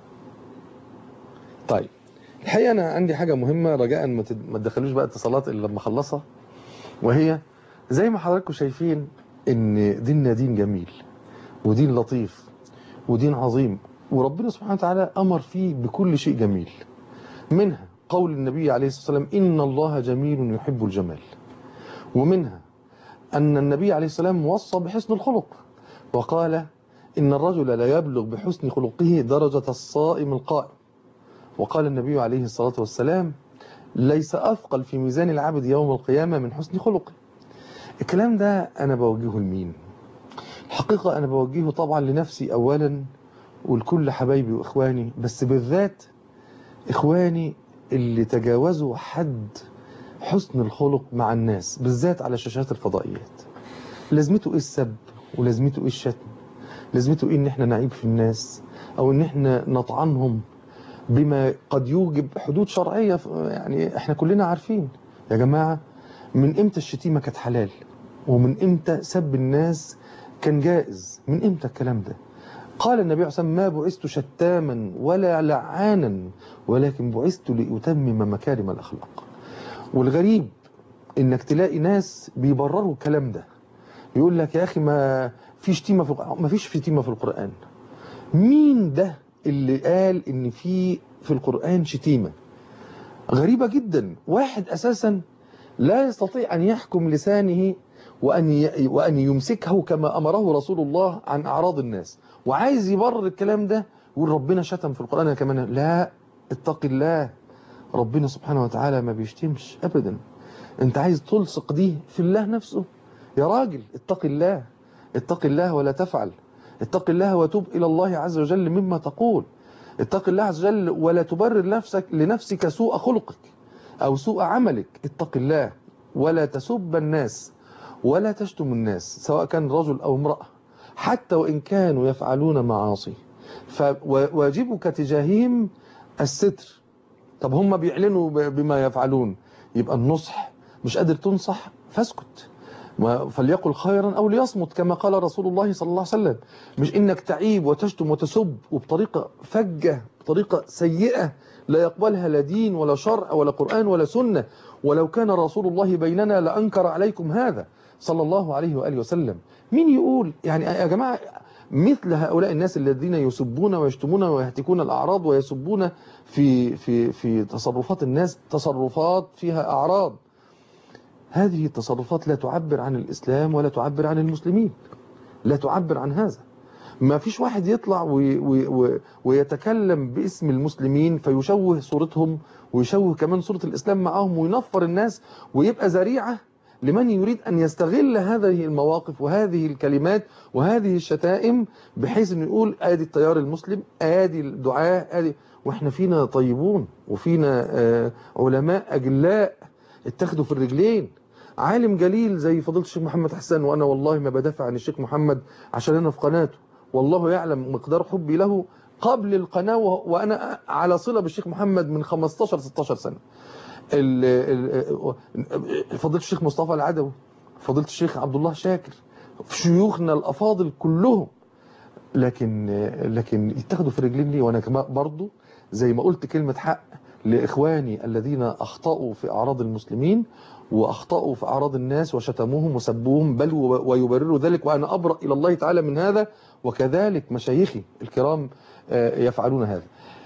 طيب الحقيقه انا عندي حاجه مهمه رجاء ما تد- ما تدخلوش بقى اتصالات الا لما اخلصها وهي زي ما حضراتكم شايفين ان ديننا دين جميل ودين لطيف ودين عظيم وربنا سبحانه وتعالى امر فيه بكل شيء جميل منها قول النبي عليه الصلاة والسلام إن الله جميل يحب الجمال ومنها أن النبي عليه الصلاة والسلام وصى بحسن الخلق وقال إن الرجل لا يبلغ بحسن خلقه درجة الصائم القائم وقال النبي عليه الصلاة والسلام ليس أثقل في ميزان العبد يوم القيامة من حسن خلقه الكلام ده أنا بوجهه لمين الحقيقة أنا بوجهه طبعا لنفسي أولا ولكل حبايبي وإخواني بس بالذات إخواني اللي تجاوزوا حد حسن الخلق مع الناس بالذات على شاشات الفضائيات لازمته إيه السب ولازمته إيه الشتم لازمته إيه إن إحنا نعيب في الناس أو إن إحنا نطعنهم بما قد يوجب حدود شرعية يعني إحنا كلنا عارفين يا جماعة من إمتى الشتيمة كانت حلال ومن إمتى سب الناس كان جائز من إمتى الكلام ده قال النبي عليه الصلاة والسلام ما بعثت شتاما ولا لعانا ولكن بعثت لأتمم مكارم الأخلاق والغريب إنك تلاقي ناس بيبرروا الكلام ده يقول لك يا أخي ما في شتيمة في ما فيش شتيمة في القرآن مين ده اللي قال إن في في القرآن شتيمة غريبة جدا واحد أساسا لا يستطيع أن يحكم لسانه وأن وأن يمسكه كما أمره رسول الله عن أعراض الناس وعايز يبرر الكلام ده يقول ربنا شتم في القرآن كمان لا اتق الله ربنا سبحانه وتعالى ما بيشتمش أبدا أنت عايز تلصق دي في الله نفسه يا راجل اتق الله اتق الله ولا تفعل اتق الله وتوب إلى الله عز وجل مما تقول اتق الله عز وجل ولا تبرر نفسك لنفسك سوء خلقك أو سوء عملك اتق الله ولا تسب الناس ولا تشتم الناس سواء كان رجل أو امرأة حتى وإن كانوا يفعلون معاصي فواجبك تجاههم الستر طب هم بيعلنوا بما يفعلون يبقى النصح مش قادر تنصح فاسكت فليقل خيرا أو ليصمت كما قال رسول الله صلى الله عليه وسلم مش إنك تعيب وتشتم وتسب وبطريقة فجة بطريقة سيئة لا يقبلها لا دين ولا شرع ولا قرآن ولا سنة ولو كان رسول الله بيننا لأنكر عليكم هذا صلى الله عليه وآله وسلم مين يقول يعني يا جماعة مثل هؤلاء الناس الذين يسبون ويشتمون ويهتكون الأعراض ويسبون في في في تصرفات الناس تصرفات فيها أعراض هذه التصرفات لا تعبر عن الإسلام ولا تعبر عن المسلمين لا تعبر عن هذا ما فيش واحد يطلع وي وي ويتكلم باسم المسلمين فيشوه صورتهم ويشوه كمان صورة الإسلام معهم وينفر الناس ويبقى ذريعة لمن يريد أن يستغل هذه المواقف وهذه الكلمات وهذه الشتائم بحيث أنه يقول آدي التيار المسلم آدي الدعاء آدي وإحنا فينا طيبون وفينا آه علماء أجلاء اتخذوا في الرجلين عالم جليل زي فضيلة الشيخ محمد حسان وأنا والله ما بدافع عن الشيخ محمد عشان أنا في قناته والله يعلم مقدار حبي له قبل القناة وأنا على صلة بالشيخ محمد من 15-16 سنة فضيلة الشيخ مصطفى العدوي فضيلة الشيخ عبد الله شاكر شيوخنا الأفاضل كلهم لكن لكن يتاخدوا في رجلين ليه وانا كمان برضو زي ما قلت كلمة حق لإخواني الذين أخطأوا في أعراض المسلمين وأخطأوا في أعراض الناس وشتموهم وسبوهم بل ويبرروا ذلك وأنا أبرأ إلى الله تعالى من هذا وكذلك مشايخي الكرام يفعلون هذا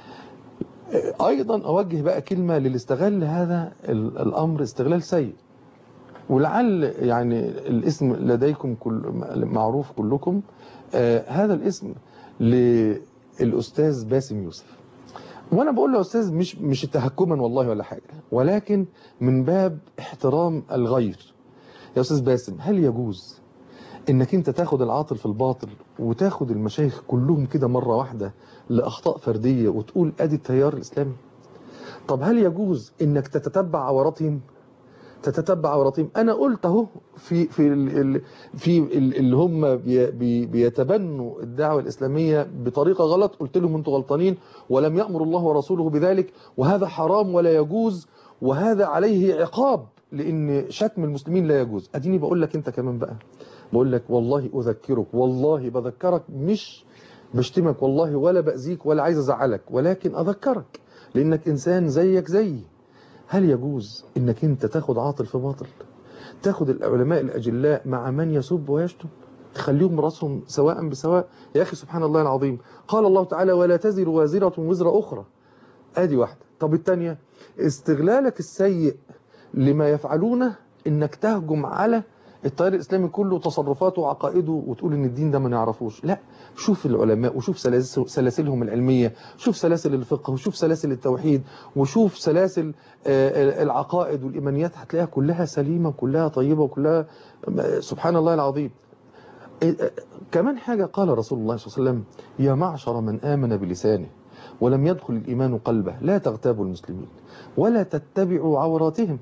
أيضا أوجه بقى كلمة للي استغل هذا الأمر استغلال سيء ولعل يعني الاسم لديكم كل معروف كلكم آه هذا الاسم للأستاذ باسم يوسف وانا بقول له استاذ مش مش تهكما والله ولا حاجة ولكن من باب احترام الغير يا استاذ باسم هل يجوز انك انت تاخد العاطل في الباطل وتاخد المشايخ كلهم كده مرة واحدة لأخطاء فردية وتقول ادي التيار الاسلامي طب هل يجوز انك تتتبع عوراتهم تتتبع عوراتهم انا قلت اهو في في ال في ال اللي هم بي بي بيتبنوا الدعوه الاسلاميه بطريقه غلط قلت لهم انتوا غلطانين ولم يامر الله ورسوله بذلك وهذا حرام ولا يجوز وهذا عليه عقاب لان شتم المسلمين لا يجوز اديني بقول لك انت كمان بقى بقول لك والله اذكرك والله بذكرك مش بشتمك والله ولا باذيك ولا عايز ازعلك ولكن اذكرك لانك انسان زيك زيي هل يجوز انك انت تاخد عاطل في باطل تاخد العلماء الاجلاء مع من يسب ويشتم تخليهم راسهم سواء بسواء يا اخي سبحان الله العظيم قال الله تعالى ولا تزر وازرة وزر اخرى ادي واحدة طب التانية استغلالك السيء لما يفعلونه انك تهجم على التيار الاسلامي كله تصرفاته وعقائده وتقول ان الدين ده ما نعرفوش لا شوف العلماء وشوف سلاسل سلاسلهم العلميه شوف سلاسل الفقه وشوف سلاسل التوحيد وشوف سلاسل آه، العقائد والايمانيات هتلاقيها كلها سليمه كلها طيبه وكلها سبحان الله العظيم كمان حاجة قال رسول الله صلى الله عليه وسلم يا معشر من آمن بلسانه ولم يدخل الإيمان قلبه لا تغتابوا المسلمين ولا تتبعوا عوراتهم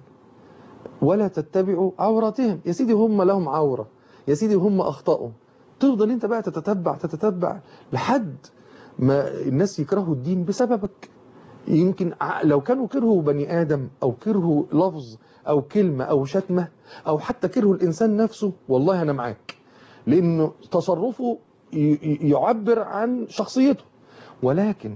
ولا تتبعوا عوراتهم يا سيدي هم لهم عورة يا سيدي هم أخطأوا تفضل انت بقى تتتبع تتتبع لحد ما الناس يكرهوا الدين بسببك يمكن لو كانوا كرهوا بني آدم أو كرهوا لفظ أو كلمة أو شتمة أو حتى كرهوا الإنسان نفسه والله أنا معاك لأنه تصرفه يعبر عن شخصيته ولكن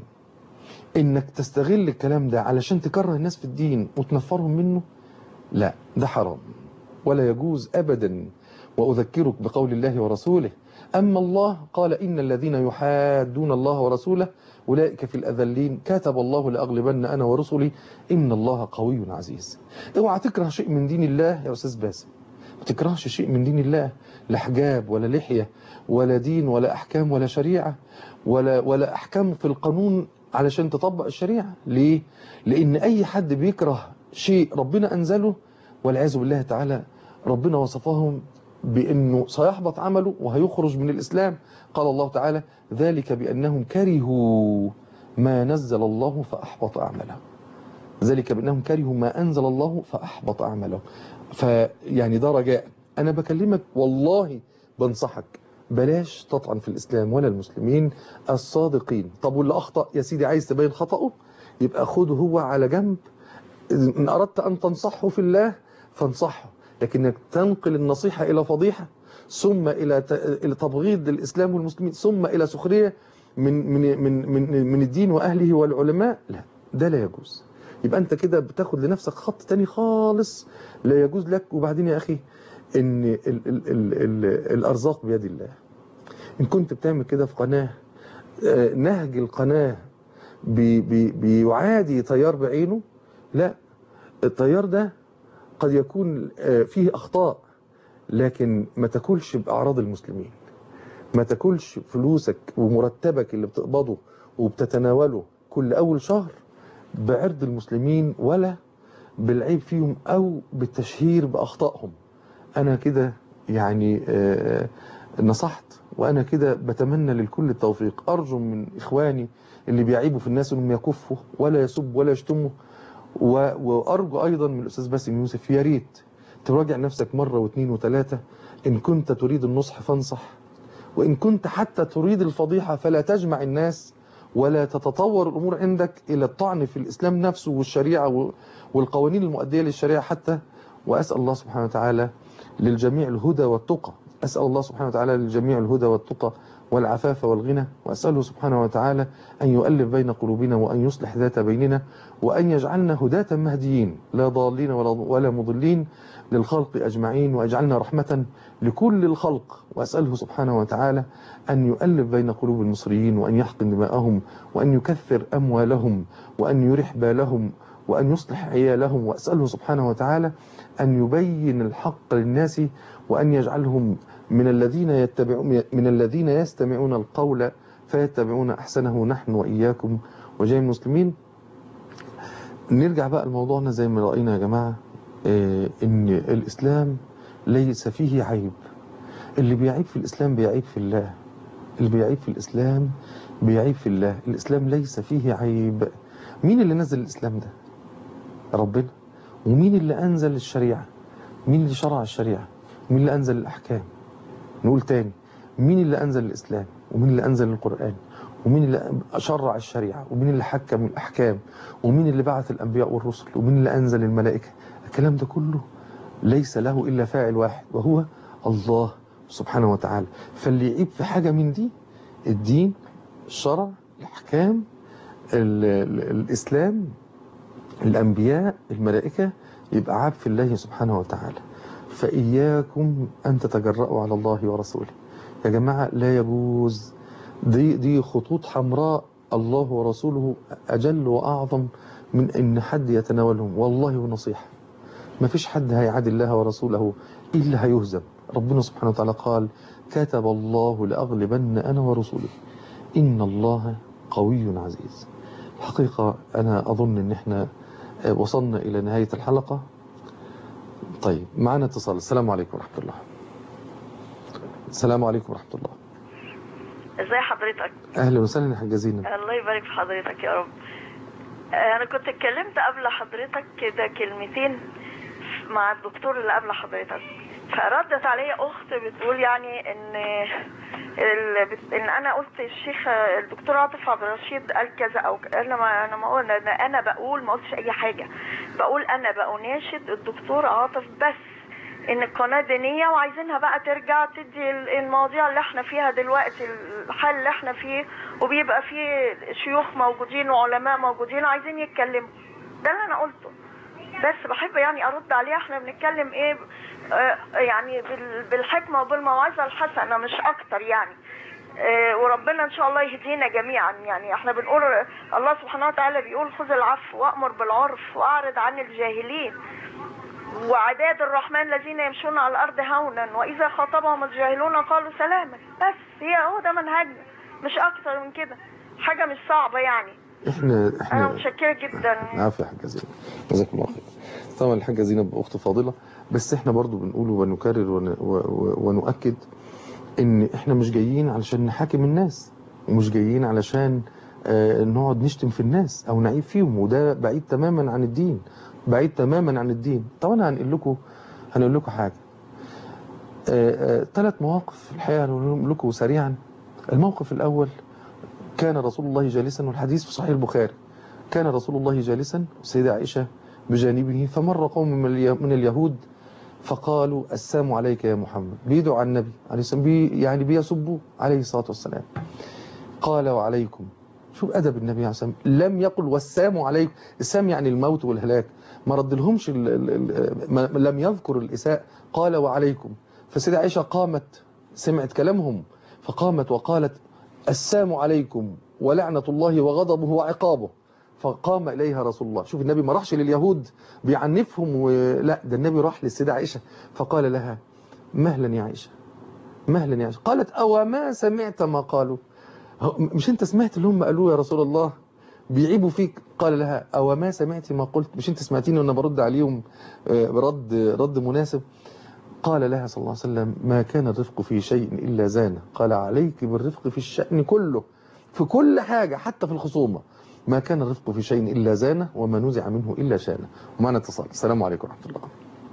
انك تستغل الكلام ده علشان تكره الناس في الدين وتنفرهم منه لا ده حرام ولا يجوز ابدا واذكرك بقول الله ورسوله اما الله قال ان الذين يحادون الله ورسوله اولئك في الاذلين كتب الله لاغلبن انا ورسلي ان الله قوي عزيز اوعى تكره شيء من دين الله يا استاذ باسم ما تكرهش شيء من دين الله لا حجاب ولا لحيه ولا دين ولا احكام ولا شريعه ولا ولا احكام في القانون علشان تطبق الشريعة ليه؟ لأن أي حد بيكره شيء ربنا أنزله والعياذ بالله تعالى ربنا وصفهم بأنه سيحبط عمله وهيخرج من الإسلام قال الله تعالى ذلك بأنهم كرهوا ما نزل الله فأحبط أعمله ذلك بأنهم كرهوا ما أنزل الله فأحبط أعمله فيعني ده رجاء أنا بكلمك والله بنصحك بلاش تطعن في الإسلام ولا المسلمين الصادقين طب واللي أخطأ يا سيدي عايز تبين خطأه يبقى خده هو على جنب إن أردت أن تنصحه في الله فانصحه لكنك تنقل النصيحة إلى فضيحة ثم إلى إلى تبغيض الإسلام والمسلمين ثم إلى سخرية من من من من من الدين وأهله والعلماء لا ده لا يجوز يبقى أنت كده بتاخد لنفسك خط تاني خالص لا يجوز لك وبعدين يا أخي ان ال ال ال ال الارزاق بيد الله ان كنت بتعمل كده في قناة نهج القناة بي بي بيعادي تيار بعينه لا التيار ده قد يكون فيه اخطاء لكن ما تاكلش باعراض المسلمين ما تاكلش فلوسك ومرتبك اللي بتقبضه وبتتناوله كل اول شهر بعرض المسلمين ولا بالعيب فيهم او بالتشهير باخطائهم انا كده يعني نصحت وانا كده بتمنى للكل التوفيق ارجو من اخواني اللي بيعيبوا في الناس انهم يكفوا ولا يسب ولا يشتموا وارجو ايضا من الاستاذ باسم يوسف يا ريت تراجع نفسك مره واثنين وثلاثه ان كنت تريد النصح فانصح وان كنت حتى تريد الفضيحه فلا تجمع الناس ولا تتطور الامور عندك الى الطعن في الاسلام نفسه والشريعه والقوانين المؤديه للشريعه حتى واسال الله سبحانه وتعالى للجميع الهدى والتقى أسأل الله سبحانه وتعالى للجميع الهدى والتقى والعفاف والغنى وأسأله سبحانه وتعالى أن يؤلف بين قلوبنا وأن يصلح ذات بيننا وأن يجعلنا هداة مهديين لا ضالين ولا, ولا مضلين للخلق أجمعين ويجعلنا رحمة لكل الخلق وأسأله سبحانه وتعالى أن يؤلف بين قلوب المصريين وأن يحقن دماءهم وأن يكثر أموالهم وأن يرح بالهم وأن يصلح عيالهم وأسأله سبحانه وتعالى أن يبين الحق للناس وأن يجعلهم من الذين يتبعون من الذين يستمعون القول فيتبعون أحسنه نحن وإياكم وجميع المسلمين نرجع بقى لموضوعنا زي ما رأينا يا جماعة إن الإسلام ليس فيه عيب اللي بيعيب في الإسلام بيعيب في الله اللي بيعيب في الإسلام بيعيب في الله الإسلام ليس فيه عيب مين اللي نزل الإسلام ده ربنا ومين اللي أنزل الشريعة مين اللي شرع الشريعة مين اللي أنزل الأحكام نقول تاني مين اللي أنزل الإسلام ومين اللي أنزل القرآن ومين اللي شرع الشريعة ومين اللي حكم الأحكام ومين اللي بعث الأنبياء والرسل ومين اللي أنزل الملائكة الكلام ده كله ليس له إلا فاعل واحد وهو الله سبحانه وتعالى فاللي يعيب في حاجة من دي الدين الشرع الأحكام ال ال الإسلام الأنبياء الملائكة يبقى عاب في الله سبحانه وتعالى فإياكم أن تتجرأوا على الله ورسوله يا جماعة لا يجوز دي, دي خطوط حمراء الله ورسوله أجل وأعظم من ان حد يتناولهم والله ونصيحة ما فيش حد هيعادي الله ورسوله إلا هيهزم ربنا سبحانه وتعالى قال كتب الله لأغلبن أنا ورسولي إن الله قوي عزيز الحقيقة أنا أظن أن احنا وصلنا إلى نهاية الحلقة طيب معنا اتصال السلام عليكم ورحمة الله السلام عليكم ورحمة الله ازي حضرتك أهلا وسهلا يا حاجة زينب الله يبارك في حضرتك يا رب آه، انا كنت اتكلمت قبل حضرتك كده كلمتين مع الدكتور اللي قبل حضرتك فردت عليا اخت بتقول يعني ان ال... بت- ان انا قلت الشيخ الدكتور عاطف عبد الرشيد قال كذا او ك- انا ما انا ما قلت انا انا بقول ما قلتش اي حاجه بقول انا بأناشد الدكتور عاطف بس ان القناه دينيه وعايزينها بقى ترجع تدي ال- المواضيع اللي احنا فيها دلوقتي الحل اللي احنا فيه وبيبقى فيه شيوخ موجودين وعلماء موجودين عايزين يتكلموا ده اللي انا قلته بس بحب يعني ارد عليه احنا بنتكلم ايه آه، يعني بال- بالحكمه وبالموعظه الحسنه مش اكتر يعني آه، وربنا ان شاء الله يهدينا جميعا يعني احنا بنقول الله سبحانه وتعالى بيقول خذ العفو وامر بالعرف واعرض عن الجاهلين وعباد الرحمن الذين يمشون على الارض هونا واذا خاطبهم الجاهلون قالوا سلاما بس هي هو ده منهجنا مش اكتر من كده حاجه مش صعبه يعني احنا انا احنا متشكره جدا عافية يا حاجة زينب جزاك الله خير طبعا الحاجة زينب أخت فاضلة بس احنا برضو بنقول ونكرر ون... و... و... ونؤكد ان احنا مش جايين علشان نحاكم الناس ومش جايين علشان آه نقعد نشتم في الناس او نعيب فيهم وده بعيد تماما عن الدين بعيد تماما عن الدين طبعا هنقول لكم هنقول لكم حاجة ثلاث مواقف الحقيقة هنقول لكم سريعا الموقف الأول كان رسول الله جالسا والحديث في صحيح البخاري كان رسول الله جالسا والسيدة عائشة بجانبه فمر قوم من اليه- من اليهود فقالوا السلام عليك يا محمد بيدعوا على النبي عليه السلام بي يعني بيسبوه عليه الصلاة والسلام قال وعليكم شوف أدب النبي عليه الصلاة والسلام لم يقل والسلام عليكم السام يعني الموت والهلاك ما ردلهمش ال ال ال ما لم يذكر الإساءة قال وعليكم فسيدة عائشة قامت سمعت كلامهم فقامت وقالت السلام عليكم ولعنة الله وغضبه وعقابه فقام إليها رسول الله شوف النبي ما راحش لليهود بيعنفهم ولا ده النبي راح للسيدة عائشة فقال لها مهلا يا عائشة مهلا يا عائشة قالت أو ما سمعت ما قالوا هو- مش انت سمعت اللي هم قالوه يا رسول الله بيعيبوا فيك قال لها أو ما سمعت ما قلت مش انت سمعتيني وانا برد عليهم آه، برد رد مناسب قال لها صلى الله عليه وسلم ما كان الرفق في شيء إلا زانه قال عليك بالرفق في الشأن كله في كل حاجة حتى في الخصومة ما كان الرفق في شيء إلا زانه وما نزع منه إلا شانه ومعنا اتصال السلام عليكم ورحمة الله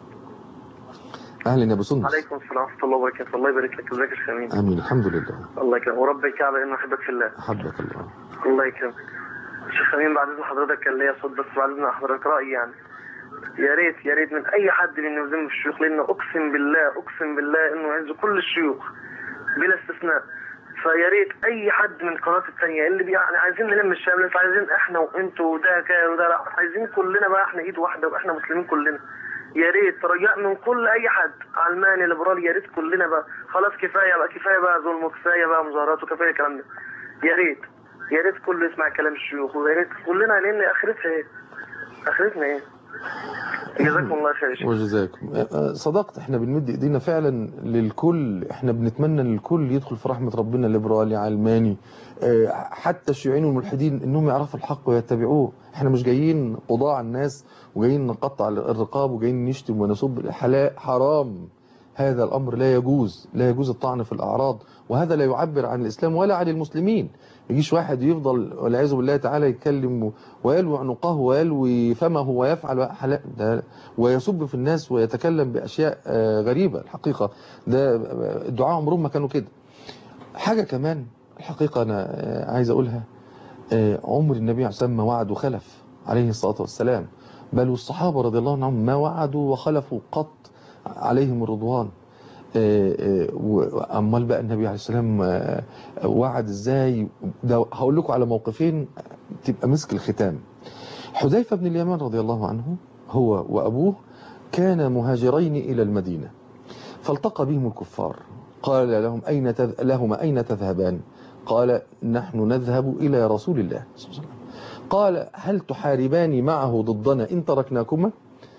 أهلا يا أبو سندس عليكم السلام ورحمة الله وبركاته الله يبارك لك ازيك يا شيخ امين آمين الحمد لله الله يكرمك ورب الكعبة انه احبك في الله أحبك الله الله يكرمك شيخ امين بعد اذن حضرتك كان ليا صوت بس بعد اذن حضرتك رأي يعني يا ريت يا ريت من اي حد من يلزم في الشيوخ لانه اقسم بالله اقسم بالله انه يعز كل الشيوخ بلا استثناء فيا ريت اي حد من القنوات الثانيه اللي بي يعني عايزين نلم الشمل مش عايزين احنا وانتوا وده كده وده لا عايزين كلنا بقى احنا ايد واحده واحنا مسلمين كلنا يا ريت رجاء من كل اي حد علماني ليبرالي يا ريت كلنا بقى خلاص كفايه بقى كفايه بقى ظلم وكفايه بقى مظاهرات وكفايه الكلام ده يا ريت يا ريت كله يسمع كلام الشيوخ ويا ريت كلنا لان اخرتها ايه؟ اخرتنا ايه؟ جزاكم الله خير يا شيخ. وجزاكم آه، صدقت احنا بنمد ايدينا فعلا للكل احنا بنتمنى للكل يدخل في رحمة ربنا ليبرالي علماني آه، حتى الشيوعيين والملحدين انهم يعرفوا الحق ويتبعوه احنا مش جايين قضاء على الناس وجايين نقطع الرقاب وجايين نشتم ونسب الحلاء حرام هذا الامر لا يجوز لا يجوز الطعن في الاعراض وهذا لا يعبر عن الاسلام ولا عن المسلمين يجيش واحد يفضل والعياذ بالله تعالى يتكلم ويلوي عنقه ويلوي فمه ويفعل حلاء ده ويسب في الناس ويتكلم بأشياء آه، غريبة الحقيقة ده آه، الدعاء عمرهم ما كانوا كده حاجة كمان الحقيقة أنا آه، عايز أقولها آه، عمر النبي عليه الصلاة والسلام ما وعد وخلف عليه الصلاة والسلام بل والصحابة رضي الله عنهم ما وعدوا وخلفوا قط عليهم الرضوان آه، آه، وأمال بقى النبي عليه السلام آه، وعد ازاي ده هقول لكم على موقفين تبقى مسك الختام حذيفة بن اليمان رضي الله عنه هو وأبوه كان مهاجرين إلى المدينة فالتقى بهم الكفار قال لهم أين تذ... لهما أين تذهبان قال نحن نذهب إلى رسول الله صلى الله عليه وسلم قال هل تحاربان معه ضدنا إن تركناكما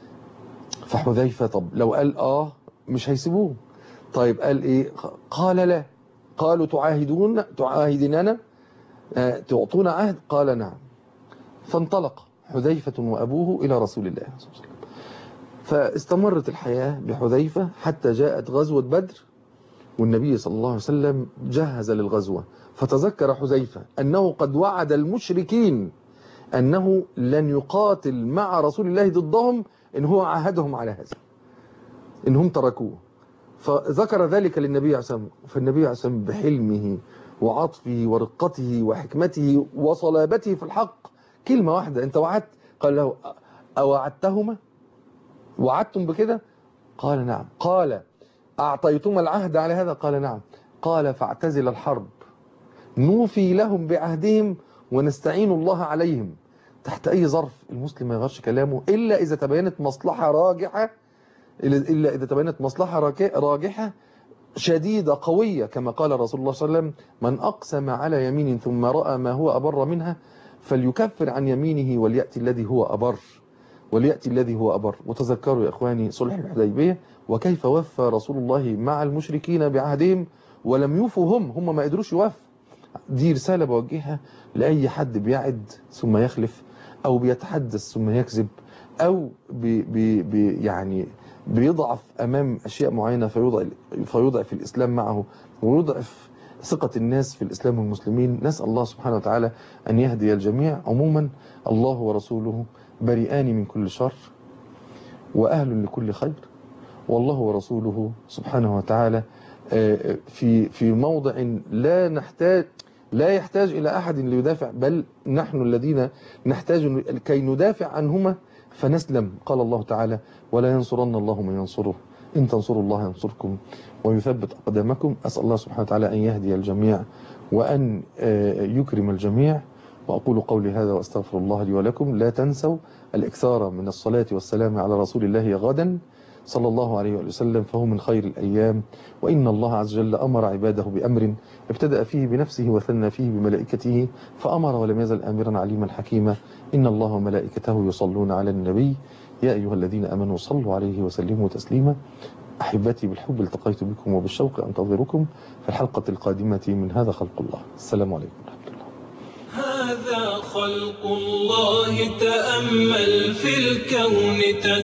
فحذيفة طب لو قال آه مش هيسيبوه طيب قال إيه قال لا قالوا تعاهدون تعاهدننا آه، تعطون عهد قال نعم فانطلق حذيفة وأبوه إلى رسول الله صلى الله عليه وسلم فاستمرت الحياة بحذيفة حتى جاءت غزوة بدر والنبي صلى الله عليه وسلم جهز للغزوة فتذكر حذيفة أنه قد وعد المشركين أنه لن يقاتل مع رسول الله ضدهم إن هو عاهدهم على هذا إنهم تركوه فذكر ذلك للنبي عليه الصلاة والسلام فالنبي عليه الصلاة والسلام بحلمه وعطفه ورقته وحكمته وصلابته في الحق كلمة واحدة أنت وعدت قال له أوعدتهما وعدتم بكده قال نعم قال أعطيتما العهد على هذا قال نعم قال فاعتزل الحرب نوفي لهم بعهدهم ونستعين الله عليهم تحت أي ظرف المسلم ما يغيرش كلامه إلا إذا تبينت مصلحة راجحة إلا إذا تبينت مصلحة راك- راجحة شديدة قوية كما قال رسول الله صلى الله عليه وسلم من أقسم على يمين ثم رأى ما هو أبر منها فليكفر عن يمينه وليأتي الذي هو أبر وليأتي الذي هو أبر وتذكروا يا إخواني صلح الحديبية وكيف وفى رسول الله مع المشركين بعهدهم ولم يوفوا هم هم ما قدروش يوفوا دي رسالة بوجهها لأي حد بيعد ثم يخلف أو بيتحدث ثم يكذب أو بي بي بي يعني بيضعف أمام أشياء معينة فيوضع, فيوضعف الإسلام معه ويضعف ثقة الناس في الإسلام والمسلمين نسأل الله سبحانه وتعالى أن يهدي الجميع عموما الله ورسوله بريئان من كل شر وأهل لكل خير والله ورسوله سبحانه وتعالى آه، في في موضع لا نحتاج لا يحتاج إلى أحد ليدافع بل نحن الذين نحتاج كي ندافع عنهما فنسلم قال الله تعالى ولا ينصرن الله من ينصره إن تنصروا الله ينصركم ويثبت أقدامكم أسأل الله سبحانه وتعالى أن يهدي الجميع وأن آه، يكرم الجميع وأقول قولي هذا وأستغفر الله لي ولكم لا تنسوا الإكثار من الصلاة والسلام على رسول الله غدا صلى الله عليه وآله وسلم فهو من خير الأيام وإن الله عز وجل أمر عباده بأمر ابتدأ فيه بنفسه وثنى فيه بملائكته فأمر ولم يزل آمرا عليما حكيما إن الله وملائكته يصلون على النبي يا أيها الذين أمنوا صلوا عليه وسلموا تسليما أحبتي بالحب التقيت بكم وبالشوق أنتظركم في الحلقة القادمة من هذا خلق الله السلام عليكم ورحمة الله هذا خلق الله تأمل في الكون